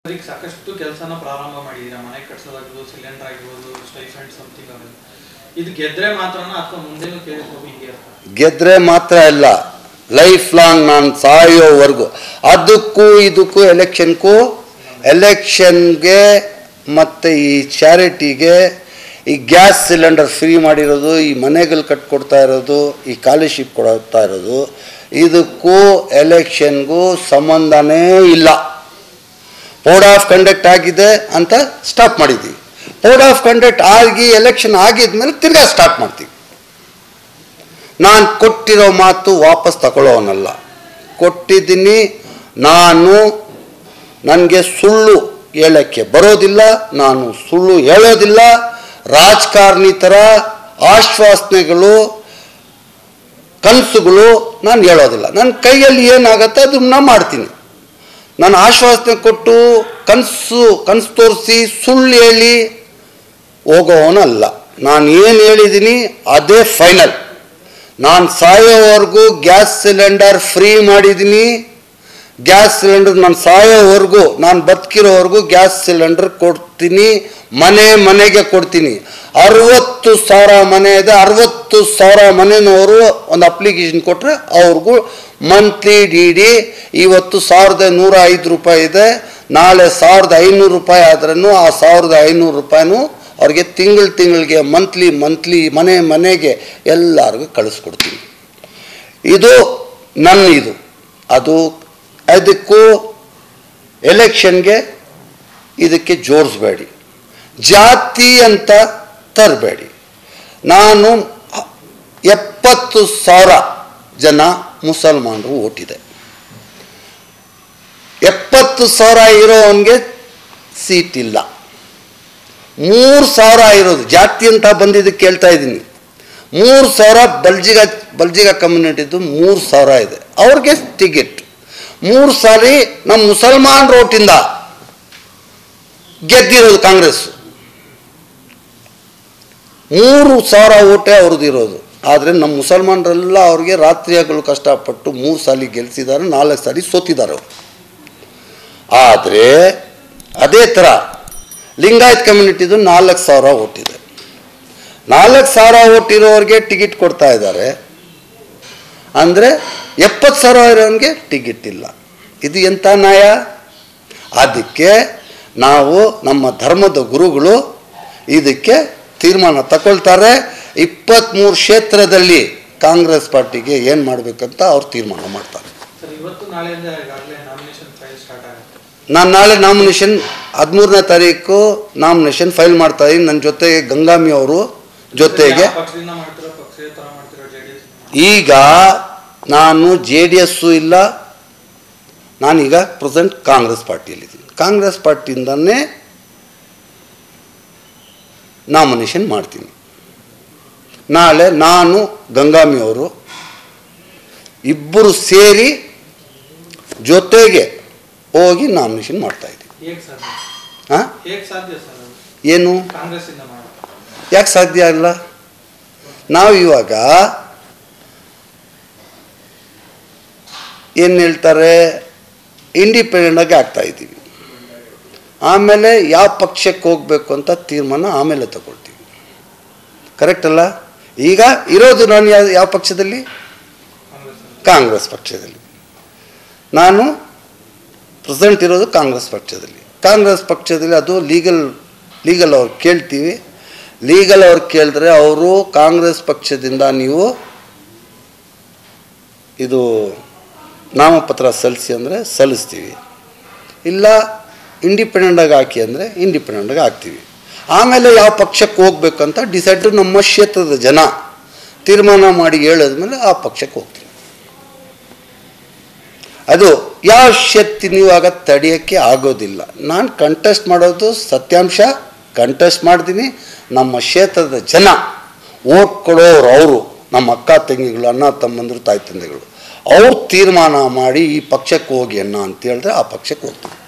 ಈಗ ಸಾಕಷ್ಟು ಕೆಲಸನ ಪ್ರಾರಂಭ ಮಾಡಿದೀರಾ ಮನೆ ಕಟ್ಸೋದಾಗಿರ್ಬೋದು ಸಿಲಿಂಡರ್ ಆಗಿರ್ಬೋದು ಸ್ಟೈಫಂಡ್ ಸಮಥಿಂಗ್ ಆಗೋದು ಇದು ಗೆದ್ರೆ ಮಾತ್ರನ ಅಥವಾ ಮುಂದೆನೂ ಕೇಳಿಸ್ಬೇಕು ಹಿಂಗೆ ಅಂತ ಗೆದ್ರೆ ಮಾತ್ರ ಇಲ್ಲ ಲೈಫ್ ಲಾಂಗ್ ನಾನು ಸಾಯೋವರೆಗೂ ಅದಕ್ಕೂ ಇದಕ್ಕೂ ಎಲೆಕ್ಷನ್ಗೂ ಎಲೆಕ್ಷನ್ಗೆ ಮತ್ತು ಈ ಚಾರಿಟಿಗೆ ಈ ಗ್ಯಾಸ್ ಸಿಲಿಂಡರ್ ಫ್ರೀ ಮಾಡಿರೋದು ಈ ಮನೆಗಳು ಕಟ್ಕೊಡ್ತಾ ಇರೋದು ಈ ಕಾಲರ್ಶಿಪ್ ಕೊಡ್ತಾ ಇರೋದು ಇದಕ್ಕೂ ಎಲೆಕ್ಷನ್ಗೂ ಸಂಬಂಧನೇ ಇಲ್ಲ ಕೋಡ್ ಆಫ್ ಕಂಡಕ್ಟ್ ಆಗಿದೆ ಅಂತ ಸ್ಟಾಪ್ ಮಾಡಿದ್ದೀವಿ ಕೋಡ್ ಆಫ್ ಕಂಡಕ್ಟ್ ಆಗಿ ಎಲೆಕ್ಷನ್ ಆಗಿದ್ಮೇಲೆ ತಿರ್ಗಾ ಸ್ಟಾರ್ಟ್ ಮಾಡ್ತೀವಿ ನಾನು ಕೊಟ್ಟಿರೋ ಮಾತು ವಾಪಸ್ ತಗೊಳ್ಳೋನಲ್ಲ ಕೊಟ್ಟಿದ್ದೀನಿ ನಾನು ನನಗೆ ಸುಳ್ಳು ಹೇಳೋಕ್ಕೆ ಬರೋದಿಲ್ಲ ನಾನು ಸುಳ್ಳು ಹೇಳೋದಿಲ್ಲ ರಾಜಕಾರಣಿ ಥರ ಆಶ್ವಾಸನೆಗಳು ಕನಸುಗಳು ನಾನು ಹೇಳೋದಿಲ್ಲ ನನ್ನ ಕೈಯಲ್ಲಿ ಏನಾಗತ್ತೆ ಅದನ್ನ ಮಾಡ್ತೀನಿ ನಾನು ಆಶ್ವಾಸನೆ ಕೊಟ್ಟು ಕನಸು ಕನಸು ತೋರಿಸಿ ಸುಳ್ಳು ಹೇಳಿ ಹೋಗೋವನಲ್ಲ ನಾನು ಏನು ಹೇಳಿದ್ದೀನಿ ಅದೇ ಫೈನಲ್ ನಾನು ಸಾಯೋವರೆಗೂ ಗ್ಯಾಸ್ ಸಿಲಿಂಡರ್ ಫ್ರೀ ಮಾಡಿದ್ದೀನಿ ಗ್ಯಾಸ್ ಸಿಲಿಂಡರ್ ನಾನು ಸಾಯೋವರೆಗೂ ನಾನು ಬದುಕಿರೋವರೆಗೂ ಗ್ಯಾಸ್ ಸಿಲಿಂಡರ್ ಕೊಡ್ತೀನಿ ಮನೆ ಮನೆಗೆ ಕೊಡ್ತೀನಿ ಅರವತ್ತು ಸಾವಿರ ಮನೆ ಇದೆ ಅರವತ್ತು ಸಾವಿರ ಮನೆಯವರು ಒಂದು ಅಪ್ಲಿಕೇಶನ್ ಕೊಟ್ಟರೆ ಅವ್ರಿಗೂ ಮಂತ್ಲಿ ಡಿ ಡಿ ಇವತ್ತು ಸಾವಿರದ ನೂರ ಐದು ರೂಪಾಯಿ ಇದೆ ನಾಳೆ ಸಾವಿರದ ಐನೂರು ರೂಪಾಯಿ ಆದ್ರೂ ಆ ಸಾವಿರದ ಐನೂರು ರೂಪಾಯಿನೂ ಅವ್ರಿಗೆ ತಿಂಗಳು ತಿಂಗಳಿಗೆ ಮಂತ್ಲಿ ಮಂತ್ಲಿ ಮನೆ ಮನೆಗೆ ಎಲ್ಲರಿಗೂ ಕಳಿಸ್ಕೊಡ್ತೀನಿ ಇದು ನನ್ನ ಇದು ಅದು ಅದಕ್ಕೂ ಎಲೆಕ್ಷನ್ಗೆ ಇದಕ್ಕೆ ಜೋಡಿಸ್ಬೇಡಿ ಜಾತಿ ಅಂತ ತರಬೇಡಿ ನಾನು ಎಪ್ಪತ್ತು ಸಾವಿರ ಜನ ಮುಸಲ್ಮಾನರು ಓಟಿದೆ ಎಪ್ಪತ್ತು ಸಾವಿರ ಇರೋವನಿಗೆ ಸೀಟ್ ಇಲ್ಲ ಮೂರು ಸಾವಿರ ಇರೋದು ಜಾತಿ ಅಂತ ಬಂದಿದ್ದಕ್ಕೆ ಕೇಳ್ತಾ ಇದ್ದೀನಿ ಮೂರು ಸಾವಿರ ಬಲ್ಜಿಗ ಬಲ್ಜಿಗ ಕಮ್ಯುನಿಟಿದು ಮೂರು ಸಾವಿರ ಇದೆ ಅವ್ರಿಗೆ ಟಿಕೆಟ್ ಮೂರು ಸಾರಿ ನಮ್ಮ ಮುಸಲ್ಮಾನ್ ರೋಟಿಂದ ಗೆದ್ದಿರೋದು ಕಾಂಗ್ರೆಸ್ ಮೂರು ಸಾವಿರ ಓಟೆ ಅವ್ರದ್ದು ಇರೋದು ಆದರೆ ನಮ್ಮ ಮುಸಲ್ಮಾನರೆಲ್ಲ ಅವ್ರಿಗೆ ರಾತ್ರಿ ಹಗಲು ಕಷ್ಟಪಟ್ಟು ಮೂರು ಸಾಲಿ ಗೆಲ್ಸಿದ್ದಾರೆ ನಾಲ್ಕು ಸಾರಿ ಸೋತಿದ್ದಾರೆ ಅವರು ಆದರೆ ಅದೇ ಥರ ಲಿಂಗಾಯತ್ ಕಮ್ಯುನಿಟಿದು ನಾಲ್ಕು ಸಾವಿರ ಓಟಿದೆ ನಾಲ್ಕು ಸಾವಿರ ಓಟಿರೋರಿಗೆ ಟಿಕೆಟ್ ಕೊಡ್ತಾ ಇದ್ದಾರೆ ಅಂದರೆ ಎಪ್ಪತ್ತು ಸಾವಿರ ಇರೋನಿಗೆ ಟಿಕೆಟ್ ಇಲ್ಲ ಇದು ಎಂಥ ನ್ಯಾಯ ಅದಕ್ಕೆ ನಾವು ನಮ್ಮ ಧರ್ಮದ ಗುರುಗಳು ಇದಕ್ಕೆ ತೀರ್ಮಾನ ತಗೊಳ್ತಾರೆ ಇಪ್ಪತ್ತ್ಮೂರು ಕ್ಷೇತ್ರದಲ್ಲಿ ಕಾಂಗ್ರೆಸ್ ಪಾರ್ಟಿಗೆ ಏನು ಮಾಡಬೇಕಂತ ಅವ್ರು ತೀರ್ಮಾನ ಮಾಡ್ತಾರೆ ಸರ್ ಇವತ್ತು ನಾಳೆಯಿಂದ ಈಗಾಗಲೇ ನಾಮಿನೇಷನ್ ಫೈಲ್ ಸ್ಟಾರ್ಟ್ ಆಗುತ್ತೆ ನಾನು ನಾಳೆ ನಾಮಿನೇಷನ್ ಹದಿಮೂರನೇ ತಾರೀಕು ನಾಮಿನೇಷನ್ ಫೈಲ್ ಮಾಡ್ತಾ ಇದ್ದೀನಿ ನನ್ನ ಜೊತೆಗೆ ಗಂಗಾಮಿ ಅವರು ಜೊತೆಗೆ ಯಾವ ಪಕ್ಷದಿಂದ ಮಾಡ್ತಿರೋ ಪಕ್ಷೇತರ ಮಾಡ್ತಿರೋ ಜೆ ಡಿ ಎಸ್ ಈಗ ನಾನು ಜೆ ಡಿ ಎಸ್ಸು ಇಲ್ಲ ನಾನೀಗ ಪ್ರೆಸೆಂಟ್ ಕಾಂಗ್ರೆಸ್ ಪಾರ್ಟಿಯಲ್ಲಿದ್ದೀನಿ ಕಾಂಗ್ರೆಸ್ ಪಾರ್ಟಿಯಿಂದನೇ ನಾಮಿನೇಷನ್ ಮಾಡ್ತೀನಿ ನಾಳೆ ನಾನು ಗಂಗಾಮಿ ಅವರು ಇಬ್ಬರು ಸೇರಿ ಜೊತೆಗೆ ಹೋಗಿ ನಾಮಿನೇಷನ್ ಮಾಡ್ತಾ ಇದ್ದೀವಿ ಹೇಗೆ ಸಾಧ್ಯ ಹಾಂ ಹೇಗೆ ಸಾಧ್ಯ ಸರ್ ಅದು ಏನು ಕಾಂಗ್ರೆಸ್ ಇಂದ ಮಾಡೋದು ಯಾಕೆ ಸಾಧ್ಯ ಇಲ್ಲ ನಾವು ಇವಾಗ ಏನು ಹೇಳ್ತಾರೆ ಇಂಡಿಪೆಂಡೆಂಟಾಗಿ ಆಗ್ತಾ ಇದ್ದೀವಿ ಆಮೇಲೆ ಯಾವ ಪಕ್ಷಕ್ಕೆ ಹೋಗಬೇಕು ಅಂತ ತೀರ್ಮಾನ ಆಮೇಲೆ ತಗೊಳ್ತೀವಿ ಕರೆಕ್ಟ್ ಅಲ್ಲ ಈಗ ಇರೋದು ನಾನು ಯಾವ ಯಾವ ಪಕ್ಷದಲ್ಲಿ ಕಾಂಗ್ರೆಸ್ ಅಂತ. ಕಾಂಗ್ರೆಸ್ ಪಕ್ಷದಲ್ಲಿ ನಾನು ಪ್ರೆಸೆಂಟ್ ಇರೋದು ಕಾಂಗ್ರೆಸ್ ಪಕ್ಷದಲ್ಲಿ ಕಾಂಗ್ರೆಸ್ ಪಕ್ಷದಲ್ಲಿ ಅದು ಲೀಗಲ್ ಲೀಗಲ್ ಅವ್ರು ಕೇಳ್ತೀವಿ ಲೀಗಲ್ ಅವ್ರು ಕೇಳಿದ್ರೆ ಅವರು ಕಾಂಗ್ರೆಸ್ ಪಕ್ಷದಿಂದ ನೀವು ಇದು ನಾಮಪತ್ರ ಸಲ್ಲಿಸಿ ಅಂದರೆ ಸಲ್ಲಿಸ್ತೀವಿ ಇಲ್ಲ ಇಂಡಿಪೆಂಡೆಂಟಾಗಿ ಹಾಕಿ ಅಂದರೆ ಇಂಡಿಪೆಂಡೆಂಟಾಗಿ ಹಾಕ್ತೀವಿ ಆಮೇಲೆ ಯಾವ ಪಕ್ಷಕ್ಕೆ ಹೋಗ್ಬೇಕಂತ ಡಿಸೈಡ್ ನಮ್ಮ ಕ್ಷೇತ್ರದ ಜನ ತೀರ್ಮಾನ ಮಾಡಿ ಹೇಳಿದ್ಮೇಲೆ ಆ ಪಕ್ಷಕ್ಕೆ ಹೋಗ್ತೀವಿ ಅದು ಯಾವ ಶಕ್ತಿ ನೀವು ಆಗ ತಡೆಯೋಕ್ಕೆ ಆಗೋದಿಲ್ಲ ನಾನು ಕಂಟೆಸ್ಟ್ ಮಾಡೋದು ಸತ್ಯಾಂಶ ಕಂಟೆಸ್ಟ್ ಮಾಡ್ತೀನಿ ನಮ್ಮ ಕ್ಷೇತ್ರದ ಜನ ಓಟ್ ಕೊಡೋರು ಅವರು ನಮ್ಮ ಅಕ್ಕ ತಂಗಿಗಳು ಅಣ್ಣ ತಮ್ಮಂದರು ತಾಯಿ ತಂದೆಗಳು ಅವ್ರು ತೀರ್ಮಾನ ಮಾಡಿ ಈ ಪಕ್ಷಕ್ಕೆ ಹೋಗಿ ಅಣ್ಣ ಅಂತ ಹೇಳಿದ್ರೆ ಆ ಪಕ್ಷಕ್ಕೆ ಹೋಗ್ತೀವಿ